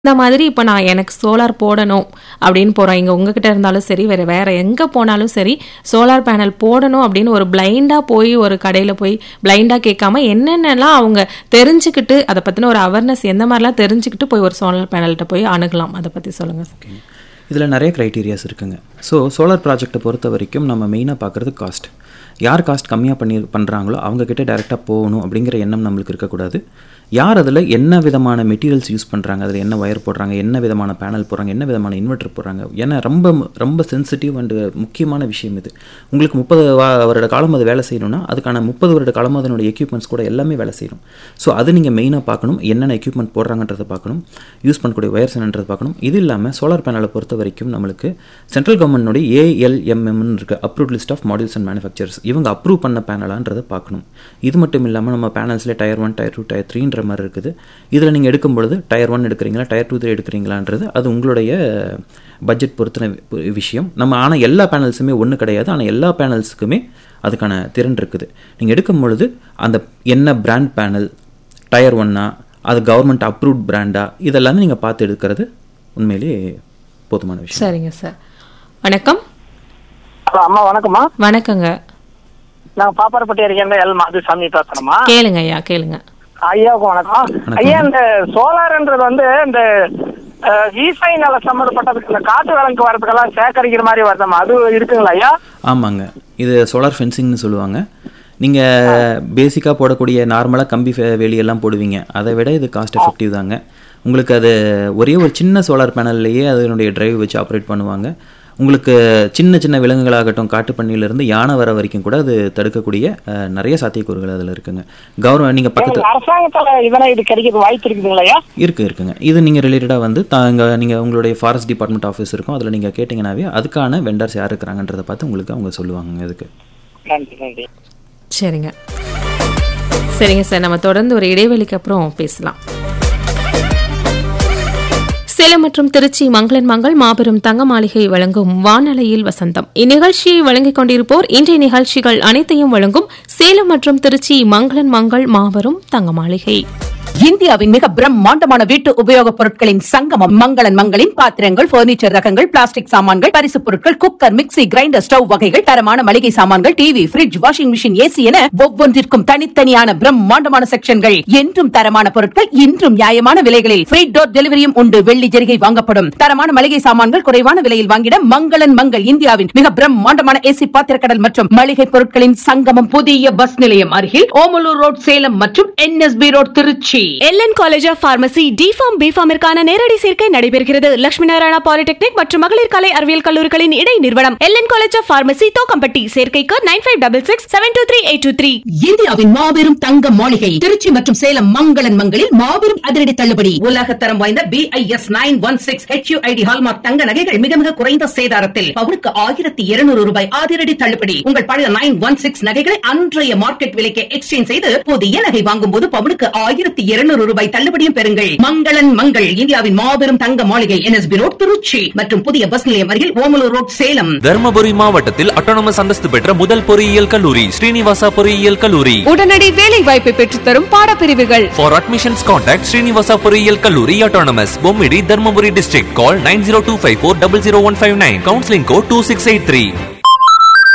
இந்த மாதிரி இப்போ நான் எனக்கு சோலார் போடணும் அப்படின்னு போகிறோம் இங்கே உங்ககிட்ட இருந்தாலும் சரி வேறு வேறு எங்கே போனாலும் சரி சோலார் பேனல் போடணும் அப்படின்னு ஒரு பிளைண்டாக போய் ஒரு கடையில் போய் பிளைண்டாக கேட்காம என்னென்னலாம் அவங்க தெரிஞ்சுக்கிட்டு அதை பற்றின ஒரு அவேர்னஸ் எந்த மாதிரிலாம் தெரிஞ்சுக்கிட்டு போய் ஒரு சோலார் பேனல்கிட்ட போய் அணுகலாம் அதை பற்றி சொல்லுங்கள் சார் இதில் நிறைய க்ரைட்டீரியாஸ் இருக்குங்க ஸோ சோலார் ப்ராஜெக்ட்டை பொறுத்த வரைக்கும் நம்ம மெயினாக பார்க்குறது காஸ்ட் யார் காஸ்ட் கம்மியாக பண்ணி பண்ணுறாங்களோ அவங்கக்கிட்ட டேரெக்டாக போகணும் அப்படிங்கிற எண்ணம் நம்மளுக்கு இருக்கக்கூடாது யார் அதில் என்ன விதமான மெட்டீரியல்ஸ் யூஸ் பண்ணுறாங்க அதில் என்ன ஒயர் போடுறாங்க என்ன விதமான பேனல் போடுறாங்க என்ன விதமான இன்வெர்ட்டர் போடுறாங்க ஏன்னா ரொம்ப ரொம்ப சென்சிட்டிவ் அண்டு முக்கியமான விஷயம் இது உங்களுக்கு முப்பது வருட காலம் அது வேலை செய்யணும்னா அதுக்கான முப்பது வருட காலம் அதனுடைய எக்யூப்மெண்ட்ஸ் கூட எல்லாமே வேலை செய்யணும் ஸோ அது நீங்கள் மெயினாக பார்க்கணும் என்னென்ன எக்யூப்மெண்ட் போடுறாங்கன்றதை பார்க்கணும் யூஸ் பண்ணக்கூடிய ஒயர்ஸ் என்னன்றது பார்க்கணும் இது இல்லாமல் சோலார் பேனலை பொறுத்த வரைக்கும் நம்மளுக்கு சென்ட்ரல் கவர்மெண்ட்டுடைய ஏஎல்எம்எம்னு இருக்கு approve list of modules and manufacturers இவங்க அப்ரூவ் பண்ண பேனலான்றதை பார்க்கணும் இது மட்டும் இல்லாமல் நம்ம பேனல்ஸில் tier one tier two tier த்ரீன்ற மாதிரி இருக்குது இதில் நீங்கள் எடுக்கும் பொழுது டயர் ஒன் எடுக்கிறீங்களா டயர் டூ த்ரீ எடுக்கிறீங்களான்றது அது உங்களுடைய பட்ஜெட் பொறுத்தின வி- விஷயம் நம்ம ஆனால் எல்லா பேனல்ஸுமே ஒன்று கிடையாது ஆனால் எல்லா பேனல்ஸுக்குமே அதுக்கான திறன் இருக்குது நீங்கள் எடுக்கும் பொழுது அந்த என்ன பிராண்ட் பேனல் டயர் ஒன்னா அது கவர்மெண்ட் அப்ரூவ்ட் பிராண்டா இதெல்லாமே நீங்கள் பார்த்து எடுக்கிறது உண்மையிலேயே போதுமான விஷயம் சரிங்க சார் வணக்கம் ஹலோ அம்மா வணக்கம்மா வணக்கங்க நாங்க பாப்பாரப்பட்டி இருக்கேன் எல் மாதுசாமி பேசுறோம்மா கேளுங்க ஐயா கேளுங்க ஐயாவுக்கு வணக்கம் வணக்கம். ஐயா இந்த சோலார்ன்றது வந்து இந்த விசை நல சம்மந்தப்பட்டதுக்கு இந்த காட்டு விளக்கு வரதுக்கெல்லாம் சேகரிக்கிற மாதிரி வருதம்மா அது இருக்குங்களா ஐயா ஆமாங்க இது சோலார் ஃபென்சிங்னு சொல்லுவாங்க நீங்கள் பேசிக்காக போடக்கூடிய நார்மலாக கம்பி ஃபே- வேலியெல்லாம் போடுவீங்க அதை விட இது காஸ்ட் எஃபெக்டிவ் தாங்க உங்களுக்கு அது ஒரே ஒரு சின்ன சோலார் பேனல்லையே அதனுடைய டிரைவ் வச்சு ஆப்ரேட் பண்ணுவாங்க உங்களுக்கு சின்ன சின்ன விலங்குகளாகட்டும் காட்டு பண்ணியிலிருந்து யானை வர வரைக்கும் கூட அது தடுக்கக்கூடிய அஹ், நிறைய சாத்தியக்கூறுகள் அதில் இருக்குங்க கவர்மெண்ட் நீங்கள் பக்கத்து எங்களுக்கு அரசாங்கத்தால இதெல்லாம் இது கிடைக்கிறது வாய்ப்பு இருக்குதுங்களா ஐயா இருக்கு இருக்குங்க இது நீங்கள் ரிலேட்டடாக வந்து தாங்க நீங்கள் உங்களுடைய ஃபாரஸ்ட் டிபார்ட்மெண்ட் ஆஃபீஸ் இருக்கும் அதில் நீங்கள் கேட்டிங்கனாவே அதுக்கான வெண்டர்ஸ் யார் இருக்கிறாங்கன்றதை பார்த்து உங்களுக்கு அவங்க சொல்லுவாங்க இதுக்கு நன்றி நன்றி சரிங்க சரிங்க சார் நம்ம தொடர்ந்து ஒரு இடைவெளிக்கு அப்புறம் பேசலாம் சேலம் மற்றும் திருச்சி மங்களன் மங்கள் மாபெரும் தங்க மாளிகை வழங்கும் வானலையில் வசந்தம் இந்நிகழ்ச்சியை வழங்கிக் கொண்டிருப்போர் இன்றைய நிகழ்ச்சிகள் அனைத்தையும் வழங்கும் சேலம் மற்றும் திருச்சி மங்களன் மங்கள் மாபெரும் தங்க மாளிகை இந்தியாவின் மிக பிரம்மாண்டமான வீட்டு உபயோகப் பொருட்களின் சங்கமம் மங்களன் மங்களின் பாத்திரங்கள் பர்னிச்சர் ரகங்கள் பிளாஸ்டிக் சாமான்கள் பரிசுப் பொருட்கள் குக்கர் மிக்ஸி கிரைண்டர் ஸ்டவ் வகைகள் தரமான மளிகை சாமான்கள் TV fridge washing machine AC என ஒவ்வொன்றிற்கும் தனித்தனியான பிரம்மாண்டமான செக்ஷன்கள் என்றும் தரமான பொருட்கள் இன்றும் நியாயமான விலைகளில் ஃப்ரீ டோர் டெலிவரியும் உண்டு வெள்ளி ஜெரிகை வாங்கப்படும் தரமான மளிகை சாமான்கள் குறைவான விலையில் வாங்கிட மங்களன் மங்கள் இந்தியாவின் மிக பிரம்மாண்டமான ஏசி பாத்திரக்கடல் மற்றும் மளிகை பொருட்களின் சங்கமம் புதிய பஸ் நிலையம் அருகில் ஓமலூர் ரோட் சேலம் மற்றும் NSP road Trichy LN college of pharmacy DPharm பிஃபார்மிற்கான நேரடி சேர்க்கை நடைபெறுகிறது லட்சுமி நாராயணா பாலிடெக்னிக் மற்றும் மகளிர் கலை அறிவியல் கல்லூரிகளின் இடை நிறுவனம் LN college of pharmacy Thokkampatti சேர்க்கைக்கு nine five double six seven two three eight two three இந்தியாவின் மாபெரும் தங்க மாளிகை திருச்சி மற்றும் சேலம் மங்களன் மங்களில் மாபெரும் அதிரடி தள்ளுபடி உலகத்தரம் வாய்ந்த B I S nine one six HUID hallmark தங்க நகைகள் மிக மிக குறைந்த சேதாரத்தில் பவுனுக்கு ஆயிரத்தி இருநூறு ரூபாய் அதிரடி தள்ளுபடி உங்கள் பழைய நைன் ஒன் சிக்ஸ் நகைகளை அன்றைய மார்க்கெட் விலைக்கு எக்ஸ்சேஞ்ச் செய்து புதிய நகை வாங்கும் போது பவுனுக்கு ஆயிரத்தி இருநூறு ரூபாய் தள்ளுபடியும் பெறுங்கள் மங்களன் மங்கள் இந்தியாவின் மாபெரும் தங்க மாளிகை என்எஸ்பி ரோட் திருச்சி மற்றும் புதிய பஸ் நிலையம் அருகில் ஓமலூர் ரோட் சேலம் தர்மபுரி மாவட்டத்தில் அட்டானமஸ் அந்தஸ்து பெற்ற முதல் பொறியியல் கல்லூரி ஸ்ரீனிவாசா பொறியியல் கல்லூரி உடனடி வேலை வாய்ப்பை பெற்றுத்தரும் பாடப்பிரிவுகள் ஃபார் அட்மிஷன்ஸ் கான்டாக்ட் ஸ்ரீனிவாசா பொறியியல் கல்லூரி autonomous Bommidi Dharmapuri district call nine zero two five four double zero one five nine counselling code two six eight three